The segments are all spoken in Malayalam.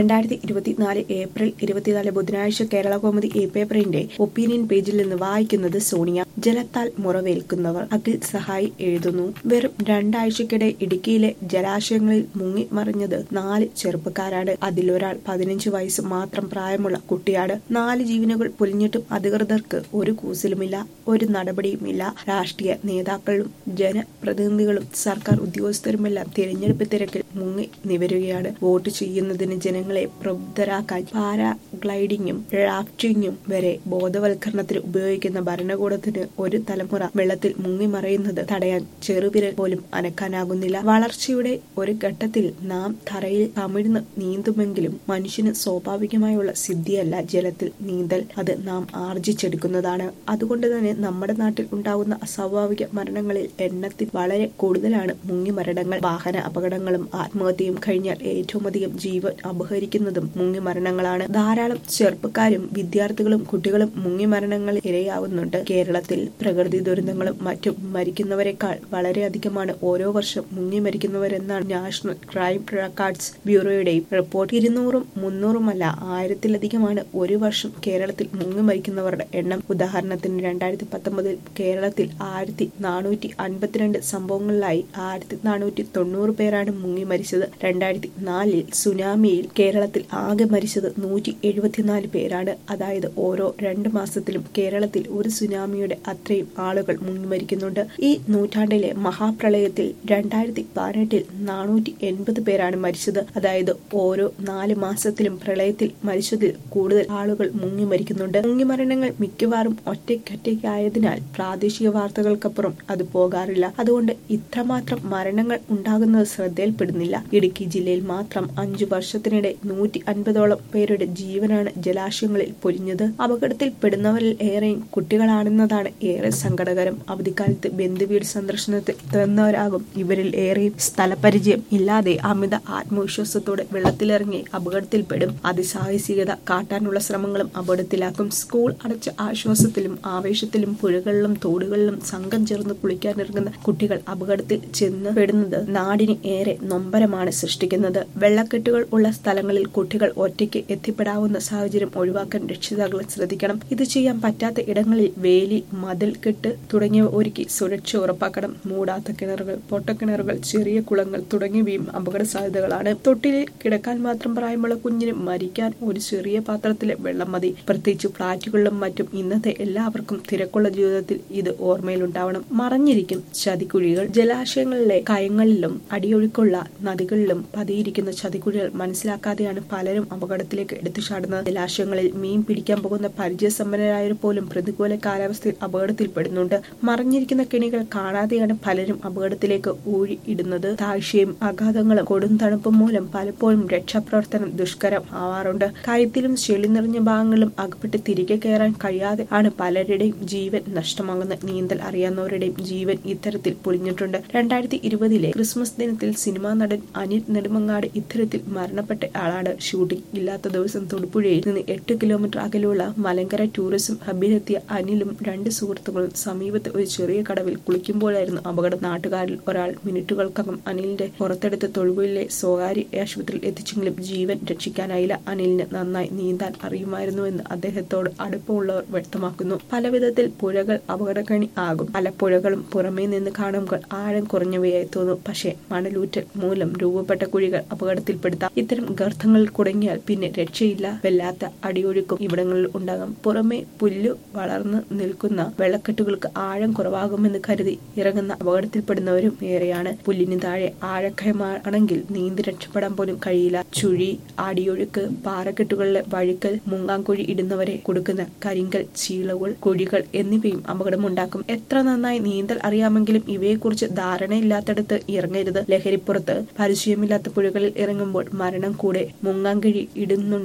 രണ്ടായിരത്തി ഇരുപത്തിനാല് ഏപ്രിൽ ഇരുപത്തിനാല് ബുധനാഴ്ച കേരള കോമതി ഈ പേപ്പറിന്റെ ഒപ്പീനിയൻ പേജിൽ നിന്ന് വായിക്കുന്നത് സോണിയ ജലത്താൽ മുറവേൽക്കുന്നവർ അഖിൽ സഹായി എഴുതുന്നു വെറും രണ്ടാഴ്ചക്കിടെ ഇടുക്കിയിലെ ജലാശയങ്ങളിൽ മുങ്ങി മറിഞ്ഞത് നാല് ചെറുപ്പക്കാരാണ് അതിലൊരാൾ പതിനഞ്ച് വയസ്സ് മാത്രം പ്രായമുള്ള കുട്ടിയാണ് നാല് ജീവനുകൾ പൊലിഞ്ഞിട്ടും അധികൃതർക്ക് ഒരു കൂസലുമില്ല ഒരു നടപടിയുമില്ല രാഷ്ട്രീയ നേതാക്കളും ജനപ്രതിനിധികളും സർക്കാർ ഉദ്യോഗസ്ഥരുമെല്ലാം തിരഞ്ഞെടുപ്പ് തിരക്കിൽ മുങ്ങി നിവരുകയാണ് വോട്ട് ചെയ്യുന്നതിന് ജനങ്ങളെ പ്രബുദ്ധരാക്കാൻ പാരാഗ്ലൈഡിങ്ങും റാഫ്റ്റിംഗും വരെ ബോധവൽക്കരണത്തിന് ഉപയോഗിക്കുന്ന ഭരണകൂടത്തിന് ഒരു തലമുറ വെള്ളത്തിൽ മുങ്ങിമറയുന്നത് തടയാൻ ചെറുവിരൽ പോലും അനക്കാനാകുന്നില്ല വളർച്ചയുടെ ഒരു ഘട്ടത്തിൽ നാം തറയിൽ കമിഴ്ന്ന് നീന്തുമെങ്കിലും മനുഷ്യന് സ്വാഭാവികമായുള്ള സിദ്ധിയല്ല ജലത്തിൽ നീന്തൽ അത് നാം ആർജിച്ചെടുക്കുന്നതാണ് അതുകൊണ്ട് തന്നെ നമ്മുടെ നാട്ടിൽ ഉണ്ടാകുന്ന അസ്വാഭാവിക മരണങ്ങളിൽ എണ്ണത്തിൽ വളരെ കൂടുതലാണ് മുങ്ങിമരണങ്ങൾ വാഹന അപകടങ്ങളും ആത്മഹത്യയും കഴിഞ്ഞാൽ ഏറ്റവും അധികം ജീവൻ അപഹരിക്കുന്നതും മുങ്ങിമരണങ്ങളാണ് ധാരാളം ചെറുപ്പക്കാരും വിദ്യാർത്ഥികളും കുട്ടികളും മുങ്ങിമരണങ്ങളിൽ ഇരയാവുന്നുണ്ട് കേരളത്തിൽ പ്രകൃതി ദുരന്തങ്ങളും മറ്റും മരിക്കുന്നവരെക്കാൾ വളരെയധികമാണ് ഓരോ വർഷം മുങ്ങി മരിക്കുന്നവരെന്നാണ് നാഷണൽ ക്രൈം റെക്കോർഡ്സ് ബ്യൂറോയുടെയും റിപ്പോർട്ട് ഇരുന്നൂറും മുന്നൂറുമല്ല ആയിരത്തിലധികമാണ് ഒരു വർഷം കേരളത്തിൽ മുങ്ങി മരിക്കുന്നവരുടെ എണ്ണം ഉദാഹരണത്തിന് രണ്ടായിരത്തി പത്തൊമ്പതിൽ കേരളത്തിൽ ആയിരത്തി നാനൂറ്റി അൻപത്തിരണ്ട് സംഭവങ്ങളിലായി ആയിരത്തി നാനൂറ്റി തൊണ്ണൂറ് പേരാണ് മുങ്ങി മരിച്ചത് രണ്ടായിരത്തി നാലിൽ സുനാമിയിൽ കേരളത്തിൽ ആകെ മരിച്ചത് നൂറ്റി എഴുപത്തിനാല് പേരാണ് അതായത് ഓരോ രണ്ട് മാസത്തിലും കേരളത്തിൽ ഒരു സുനാമിയുടെ അത്രയും ആളുകൾ മുങ്ങി മരിക്കുന്നുണ്ട് ഈ നൂറ്റാണ്ടിലെ മഹാപ്രളയത്തിൽ രണ്ടായിരത്തി പതിനെട്ടിൽ നാനൂറ്റി എൺപത് പേരാണ് മരിച്ചത് അതായത് ഓരോ നാല് മാസത്തിലും പ്രളയത്തിൽ മരിച്ചതിൽ കൂടുതൽ ആളുകൾ മുങ്ങി മരിക്കുന്നുണ്ട് മുങ്ങിമരണങ്ങൾ മിക്കവാറും ഒറ്റയ്ക്കൊറ്റയ്ക്കായതിനാൽ പ്രാദേശിക വാർത്തകൾക്കപ്പുറം അത് പോകാറില്ല അതുകൊണ്ട് ഇത്രമാത്രം മരണങ്ങൾ ഉണ്ടാകുന്നത് ശ്രദ്ധയിൽപ്പെടുന്നില്ല ഇടുക്കി ജില്ലയിൽ മാത്രം അഞ്ചു വർഷത്തിനിടെ നൂറ്റി അൻപതോളം പേരുടെ ജീവനാണ് ജലാശയങ്ങളിൽ പൊലിഞ്ഞത് അപകടത്തിൽ പെടുന്നവരിൽ ഏറെയും കുട്ടികളാണെന്നതാണ് ഏറെ സങ്കടകരം അവധിക്കാലത്ത് ബന്ധുവീട് സന്ദർശനത്തിൽ തന്നവരാകും ഇവരിൽ ഏറെയും സ്ഥലപരിചയം ഇല്ലാതെ അമിത ആത്മവിശ്വാസത്തോടെ വെള്ളത്തിലിറങ്ങി അപകടത്തിൽപ്പെടും അതിസാഹസികത കാട്ടാനുള്ള ശ്രമങ്ങളും അപകടത്തിലാക്കും സ്കൂൾ അടച്ച ആശ്വാസത്തിലും ആവേശത്തിലും പുഴകളിലും തോടുകളിലും സംഘം ചേർന്ന് കുളിക്കാനിറങ്ങുന്ന കുട്ടികൾ അപകടത്തിൽ ചെന്ന് പെടുന്നത് നാടിന് ഏറെ നൊമ്പരമാണ് സൃഷ്ടിക്കുന്നത് വെള്ളക്കെട്ടുകൾ ഉള്ള സ്ഥലങ്ങളിൽ കുട്ടികൾ ഒറ്റയ്ക്ക് എത്തിപ്പെടാവുന്ന സാഹചര്യം ഒഴിവാക്കാൻ രക്ഷിതാക്കൾ ശ്രദ്ധിക്കണം ഇത് ചെയ്യാൻ പറ്റാത്ത ഇടങ്ങളിൽ വേലി മതിൽ കെട്ട് തുടങ്ങിയവ ഒരുക്കി സുരക്ഷ ഉറപ്പാക്കണം മൂടാത്ത കിണറുകൾ പൊട്ടക്കിണറുകൾ ചെറിയ കുളങ്ങൾ തുടങ്ങിയവയും അപകട സാധ്യതകളാണ് തൊട്ടിലിൽ കിടക്കാൻ മാത്രം പ്രായമുള്ള കുഞ്ഞിന് മരിക്കാൻ ഒരു ചെറിയ പാത്രത്തിലെ വെള്ളം മതി പ്രത്യേകിച്ച് ഫ്ളാറ്റുകളിലും മറ്റും ഇന്നത്തെ എല്ലാവർക്കും തിരക്കുള്ള ജീവിതത്തിൽ ഇത് ഓർമ്മയിലുണ്ടാവണം മറഞ്ഞിരിക്കും ചതിക്കുഴികൾ ജലാശയങ്ങളിലെ കയങ്ങളിലും അടിയൊഴുക്കുള്ള നദികളിലും പതിയിരിക്കുന്ന ചതിക്കുഴികൾ മനസ്സിലാക്കാതെയാണ് പലരും അപകടത്തിലേക്ക് എടുത്തു ചാടുന്നത് ജലാശയങ്ങളിൽ മീൻ പിടിക്കാൻ പോകുന്ന പരിചയസമ്പന്നരായവർ പോലും പ്രതികൂല കാലാവസ്ഥയിൽ അപകടത്തിൽപ്പെടുന്നുണ്ട് മറിഞ്ഞിരിക്കുന്ന കെണികൾ കാണാതെയാണ് പലരും അപകടത്തിലേക്ക് ഊഴി ഇടുന്നത് താഴ്ചയും അഗാധങ്ങളും കൊടും തണുപ്പും മൂലം പലപ്പോഴും രക്ഷാപ്രവർത്തനം ദുഷ്കരം ആവാറുണ്ട് കഴുത്തിലും ചെളി നിറഞ്ഞ ഭാഗങ്ങളിലും അകപ്പെട്ട് തിരികെ കയറാൻ കഴിയാതെ ആണ് പലരുടെയും ജീവൻ നഷ്ടമാകുന്നത് നീന്തൽ അറിയാവുന്നവരുടെയും ജീവൻ ഇത്തരത്തിൽ പൊളിഞ്ഞിട്ടുണ്ട് രണ്ടായിരത്തി ഇരുപതിലെ ക്രിസ്മസ് ദിനത്തിൽ സിനിമാ നടൻ അനിൽ നെടുമങ്ങാട് ഇത്തരത്തിൽ മരണപ്പെട്ട ആളാണ് ഷൂട്ടിംഗ് ഇല്ലാത്ത ദിവസം തൊടുപുഴയിൽ നിന്ന് എട്ട് കിലോമീറ്റർ അകലെയുള്ള മലങ്കര ടൂറിസം ഹബിലെത്തിയ അനിലും രണ്ട് സുഹൃത്തുക്കളും സമീപത്ത് ഒരു ചെറിയ കടവിൽ കുളിക്കുമ്പോഴായിരുന്നു അപകടം നാട്ടുകാരിൽ ഒരാൾ മിനിറ്റുകൾക്കകം അനിലിന്റെ പുറത്തെടുത്ത് തൊടുപുഴയിലെ സ്വകാര്യ ആശുപത്രിയിൽ എത്തിച്ചെങ്കിലും ജീവൻ രക്ഷിക്കാനായില്ല അനിലിന് നന്നായി നീന്താൻ അറിയുമായിരുന്നുവെന്ന് അദ്ദേഹത്തോട് അടുപ്പമുള്ളവർ വ്യക്തമാക്കുന്നു പലവിധത്തിൽ പുഴകൾ അപകടക്കണി ആകും പല പുഴകളും പുറമേ നിന്ന് കാണുമ്പോൾ ആഴം കുറഞ്ഞവയായി തോന്നും പക്ഷേ മണലൂറ്റൽ മൂലം രൂപപ്പെട്ട കുഴികൾ അപകടത്തിൽപ്പെടുത്താം ഇത്തരം ഗർത്തങ്ങളിൽ കുടങ്ങിയാൽ പിന്നെ രക്ഷയില്ല വല്ലാത്ത അടിയൊഴുക്കും ഇവിടങ്ങളിൽ ഉണ്ടാകും പുറമെ പുല്ലു വളർന്നു നിൽക്കുന്ന വെള്ളക്കെട്ടുകൾക്ക് ആഴം കുറവാകുമെന്ന് കരുതി ഇറങ്ങുന്ന അപകടത്തിൽപ്പെടുന്നവരും ഏറെയാണ് പുല്ലിന് താഴെ ആഴക്കയമാണെങ്കിൽ നീന്തി രക്ഷപ്പെടാൻ പോലും കഴിയില്ല ചുഴി അടിയൊഴുക്ക് പാറക്കെട്ടുകളിലെ വഴുക്കൽ മുങ്ങാങ്കുഴി ഇടുന്നവരെ കൊടുക്കുന്ന കരിങ്കൽ ചീളകൾ കുഴികൾ എന്നിവയും അപകടമുണ്ടാക്കും എത്ര നന്നായി നീന്തൽ അറിയാമെങ്കിലും ഇവയെക്കുറിച്ച് ധാരണയില്ലാത്തടത്ത് ഇറങ്ങരുത് ലഹരിപ്പുറത്ത് പരിചയമില്ലാത്ത പുഴകളിൽ ഇറങ്ങുമ്പോൾ മരണം കൂടെ മുങ്ങാങ്കിഴി ഇടുന്നുണ്ടെന്ന്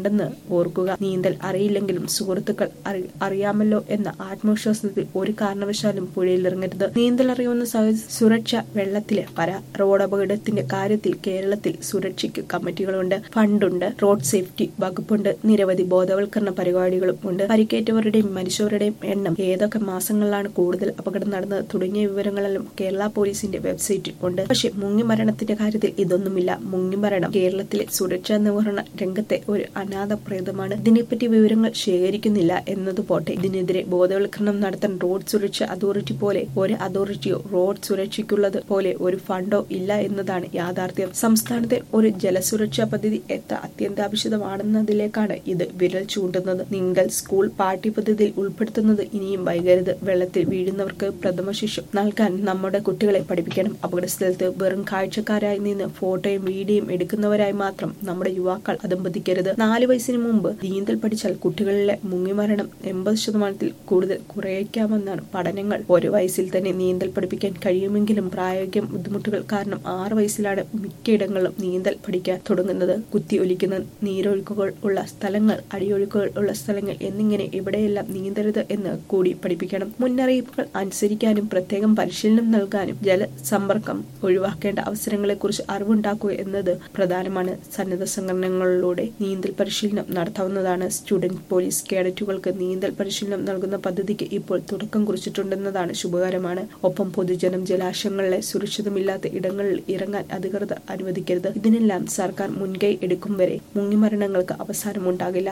ഓർക്കുക നീന്തൽ അറിയില്ലെങ്കിലും സുഹൃത്തുക്കൾ അറി- അറിയാമല്ലോ എന്ന ആത്മവിശ്വാസത്തിൽ ഒരു കാരണവശാലും പുഴയിലിറങ്ങരുത് നീന്തൽ അറിയുന്ന സഹ- സുരക്ഷ വെള്ളത്തിലെ വര റോഡ് അപകടത്തിന്റെ കാര്യത്തിൽ കേരളത്തിൽ സുരക്ഷയ്ക്ക് കമ്മിറ്റികളുണ്ട് ഫണ്ടുണ്ട് റോഡ് സേഫ്റ്റി വകുപ്പുണ്ട് നിരവധി ബോധവൽക്കരണ പരിപാടികളും ഉണ്ട് പരിക്കേറ്റവരുടെയും മരിച്ചവരുടെയും എണ്ണം ഏതൊക്കെ മാസങ്ങളിലാണ് കൂടുതൽ അപകടം നടന്നത് തുടങ്ങിയ വിവരങ്ങളെല്ലാം കേരള പോലീസിന്റെ വെബ്സൈറ്റിൽ ഉണ്ട് പക്ഷെ മുങ്ങിമരണത്തിന്റെ കാര്യത്തിൽ ഇതൊന്നുമില്ല മുങ്ങിമരണം കേരളത്തിലെ സുരക്ഷാ നിർവഹണ രംഗത്തെ ഒരു അനാഥ പ്രേതമാണ് ഇതിനെപ്പറ്റി വിവരങ്ങൾ ശേഖരിക്കുന്നില്ല എന്നത് പോട്ടെ ഇതിനെതിരെ ബോധവൽക്കരണം നടത്താൻ റോഡ് സുരക്ഷ അതോറിറ്റി പോലെ ഒരു അതോറിറ്റിയോ റോഡ് സുരക്ഷയ്ക്കുള്ളത് പോലെ ഒരു ഫണ്ടോ ഇല്ല എന്നതാണ് യാഥാർത്ഥ്യം സംസ്ഥാനത്തെ ഒരു ജലസുരക്ഷാ പദ്ധതി എത്ര അത്യന്താപേക്ഷിതമാണെന്നതിലേക്കാണ് ഇത് വിരൽ ചൂണ്ടുന്നത് നിങ്ങൾ സ്കൂൾ പാഠ്യപദ്ധതിയിൽ ഉൾപ്പെടുത്തുന്നത് ഇനിയും വൈകരുത് വെള്ളത്തിൽ വീഴുന്നവർക്ക് പ്രഥമ ശിശു നൽകാൻ നമ്മുടെ കുട്ടികളെ പഠിപ്പിക്കണം അപകട സ്ഥലത്ത് വെറും കാഴ്ചക്കാരായി നിന്ന് ഫോട്ടോയും വീഡിയോയും എടുക്കുന്നവരായി മാത്രം നമ്മുടെ യുവാക്കൾ അതമ്പതിക്കരുത് നാല് വയസ്സിന് മുമ്പ് നീന്തൽ പഠിച്ചാൽ കുട്ടികളിലെ മുങ്ങിമരണം എൺപത് ശതമാനത്തിൽ കൂടുതൽ കുറയ്ക്കാമെന്നാണ് പഠനങ്ങൾ ഒരു വയസ്സിൽ തന്നെ നീന്തൽ പഠിപ്പിക്കാൻ കഴിയുമെങ്കിലും പ്രായോഗിക ബുദ്ധിമുട്ടുകൾ കാരണം ആറ് വയസ്സിലാണ് മിക്കയിടങ്ങളിലും നീന്തൽ പഠിക്കാൻ തുടങ്ങുന്നത് കുത്തി ഒലിക്കുന്ന നീരൊഴുക്കുകൾ ഉള്ള സ്ഥലങ്ങൾ അടിയൊഴുക്കുകൾ ഉള്ള സ്ഥലങ്ങൾ എന്നിങ്ങനെ ഇവിടെയെല്ലാം നീന്തരുത് എന്ന് കൂടി പഠിപ്പിക്കണം മുന്നറിയിപ്പുകൾ അനുസരിക്കാനും പ്രത്യേകം പരിശീലനം നൽകാനും ജലസമ്പർക്കം ഒഴിവാക്കേണ്ട അവസരങ്ങളെക്കുറിച്ച് അറിവുണ്ടാക്കുക എന്നത് പ്രധാനമാണ് സന്നദ്ധ സംഘടനകളിലൂടെ നീന്തൽ പരിശീലനം നടത്താവുന്നതാണ് സ്റ്റുഡന്റ് പോലീസ് കേഡറ്റുകൾക്ക് നീന്തൽ പരിശീലനം നൽകുന്ന പദ്ധതിക്ക് ഇപ്പോൾ തുടക്കം കുറിച്ചിട്ടുണ്ടെന്നതാണ് ശുഭകരമാണ് ഒപ്പം പൊതുജനം ജലാശയങ്ങളിലെ സുരക്ഷിതമില്ലാത്ത ഇടങ്ങളിൽ ഇറങ്ങാൻ അധികൃതർ അനുവദിക്കരുത് ഇതിനെല്ലാം സർക്കാർ മുൻകൈ എടുക്കും വരെ മുങ്ങിമരണങ്ങൾക്ക് അവസാനമുണ്ടാകില്ല